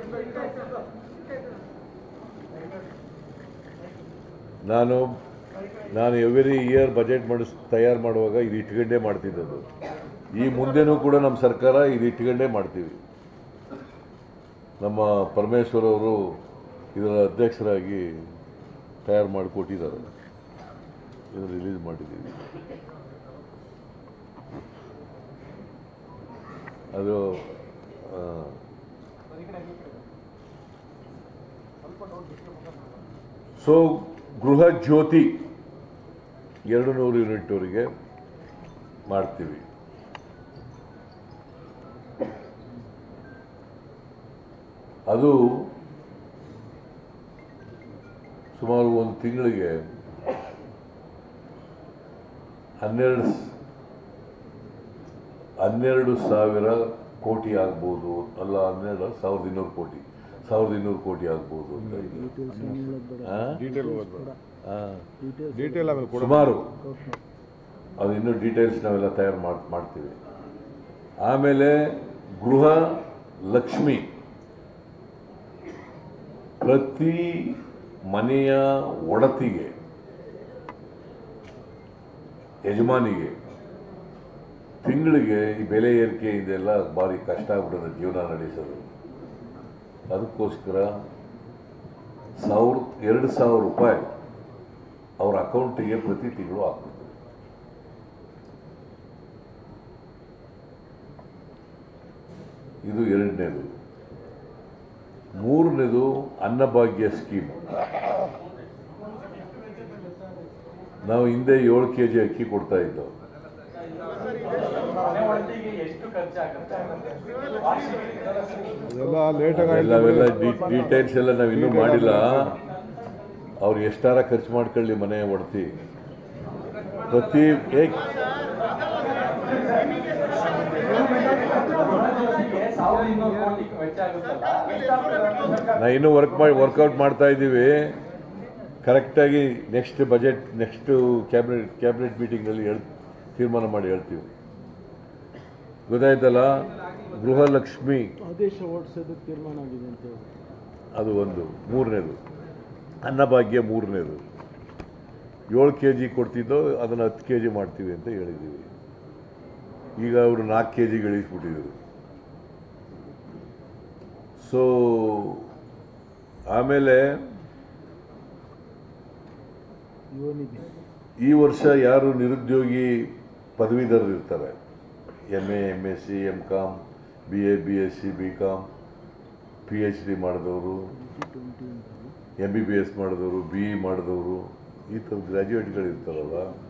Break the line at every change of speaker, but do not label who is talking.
ನಾನು ನಾನು every year budget ಮಾಡಿಸ್ ತಯಾರು ಮಾಡುವಾಗ ಇದು ಇಟ್ಕೊಂಡೇ ಮಾಡ್ತಿದ್ದದ್ದು ಈ ಮುಂದೆನೂ ಕೂಡ ನಮ್ಮ ಸರ್ಕಾರ ಇದು ಇಟ್ಕೊಂಡೇ ಮಾಡ್ತೀವಿ ನಮ್ಮ ಪರಮೇಶ್ವರ್ ಅವರು ಇದರ ಅಧ್ಯಕ್ಷರಾಗಿ ತಯಾರು ಮಾಡಿಕೊಟ್ಟಿದ್ದಾರೆ ಇದನ್ನು ರಿಲೀಸ್ ಮಾಡಿದ್ದೀವಿ ಅದು ಆ, ಸೊ ಗೃಹ ಜ್ಯೋತಿ ಎರಡು ನೂರು ಯೂನಿಟ್ವರೆಗೆ ಮಾಡ್ತೀವಿ ಅದು ಸುಮಾರು ಒಂದು ತಿಂಗಳಿಗೆ ಹನ್ನೆರಡು ಸ್- ಹನ್ನೆರಡು ಸಾವಿರ ಕೋಟಿ ಆಗ್ಬೋದು ಅಲ್ಲ ಹನ್ನೆರಡು ಸಾವಿರದ ಇನ್ನೂರು ಕೋಟಿ ಸಾವಿರದ ಇನ್ನೂರು ಕೋಟಿ ಆಗ್ಬೋದು ಅಂತ ಇದೆ. ಆ?
ಡೀಟೇಲ್ ಓದ್ಬೇಡ
ಆ.
ಡೀಟೇಲ್ ಆಮೇಲೆ ಕೊಡ
ಸುಮಾರು ಅದು ಇನ್ನೂ ಡೀಟೇಲ್ಸ್ ನಾವೆಲ್ಲ ತಯಾರು ಮಾಡ್ ಮಾಡ್ತೀವಿ ಆಮೇಲೆ ಗೃಹ ಲಕ್ಷ್ಮಿ ಪ್ರತಿ ಮನೆಯ ಒಡತಿಗೆ ಯಜಮಾನಿಗೆ ತಿಂಗಳಿಗೆ ಈ ಬೆಲೆ ಏರಿಕೆಯಿಂದೆಲ್ಲ ಭಾರಿ ಕಷ್ಟ ಆಗ್ಬಿಡುತ್ತೆ ಜೀವನ ನಡೆಸೋದು ಅದಕ್ಕೋಸ್ಕರ ಸಾವಿರ ಎರಡು ಸಾವಿರ ರೂಪಾಯಿ ಅವ್ರ ಅಕೌಂಟಿಗೆ ಪ್ರತಿ ತಿಂಗಳು ಹಾಕ್ಬೇಕು ಇದು ಎರಡನೇದು ಮೂರನೇದು ಅನ್ನಭಾಗ್ಯ ಸ್ಕೀಮ್ ನಾವು ಹಿಂದೆ ಏಳು ಕೆ ಜಿ ಅಕ್ಕಿ ಕೊಡ್ತಾ ಇದ್ದವು
ಮನೆ ಒಡತಿಗೆ ಎಷ್ಟು ಖರ್ಚಾಗುತ್ತೆ
ಅದೆಲ್ಲ ಲೇಟಾಗಿ
ಎಲ್ಲವೆಲ್ಲ ಡೀಟೇಲ್ಸ್ ಎಲ್ಲ ನಾವು ಇನ್ನೂ ಮಾಡಿಲ್ಲ ಅವ್ರು ಎಷ್ಟಾರ ಖರ್ಚು ಮಾಡ್ಕೊಳ್ಳಿ ಮನೆ ಒಡ್ತಿ ಪ್ರತಿ ಏಕ್
ಗೃಹಜ್ಯೋತಿಗೆ ಸಾವಿರದ ಇನ್ನೂರು ಕೋಟಿ ವೆಚ್ಚ ಆಗುತ್ತಲ್ಲ ಎಷ್ಟಾಗುತ್ತೆ
ನಾ ಇನ್ನೂ ವರ್ಕ್ ಮಾಡಿ ವರ್ಕೌಟ್ ಮಾಡ್ತಾ ಇದ್ದೀವಿ ಕರೆಕ್ಟಾಗಿ next budget next cabinet cabinet ಮೀಟಿಂಗಲ್ಲಿ ಹೇಳ್ ತೀರ್ಮಾನ ಮಾಡಿ ಹೇಳ್ತೀವಿ ಗೊತ್ತಾಯ್ತಲ್ಲ ಗೃಹಲಕ್ಷ್ಮಿ
ಆದೇಶ ಹೊರಡಿಸೋದಕ್ಕೆ ತೀರ್ಮಾನ ಆಗಿದೆ ಅಂತ ಹೇಳಿ
ಅದು ಒಂದು ಮೂರನೇದು ಅನ್ನಭಾಗ್ಯ ಮೂರನೇದು ಏಳು ಕೆ ಜಿ ಕೊಡ್ತಿದ್ದೋ ಅದನ್ನು ಹತ್ತು ಕೆ ಜಿ ಮಾಡ್ತೀವಿ ಅಂತ ಹೇಳಿದ್ದೀವಿ ಈಗ ಅವರು ನಾಲ್ಕು ಕೆ ಜಿಗೆ ಇಳಿಸ್ಬಿಟ್ಟಿದ್ರು ಸೊ ಆಮೇಲೆ
ಯುವ ನಿಧಿ
ಈ ವರ್ಷ ಯಾರು ನಿರುದ್ಯೋಗಿ ಪದವೀಧರರು ಇರ್ತಾರೆ M A M S C M com B A B S C B com P H D ಮಾಡಿದವರು
ಟ್ವೆಂಟಿ ಅಂತ
ಎಮ್ ಬಿ ಬಿ ಎಸ್ ಮಾಡಿದವರು ಬಿ ಇ ಮಾಡಿದವರು ಈ ಥರ ಗ್ರ್ಯಾಜುಯೇಟ್ಗಳು ಇರ್ತಾರಲ್ಲ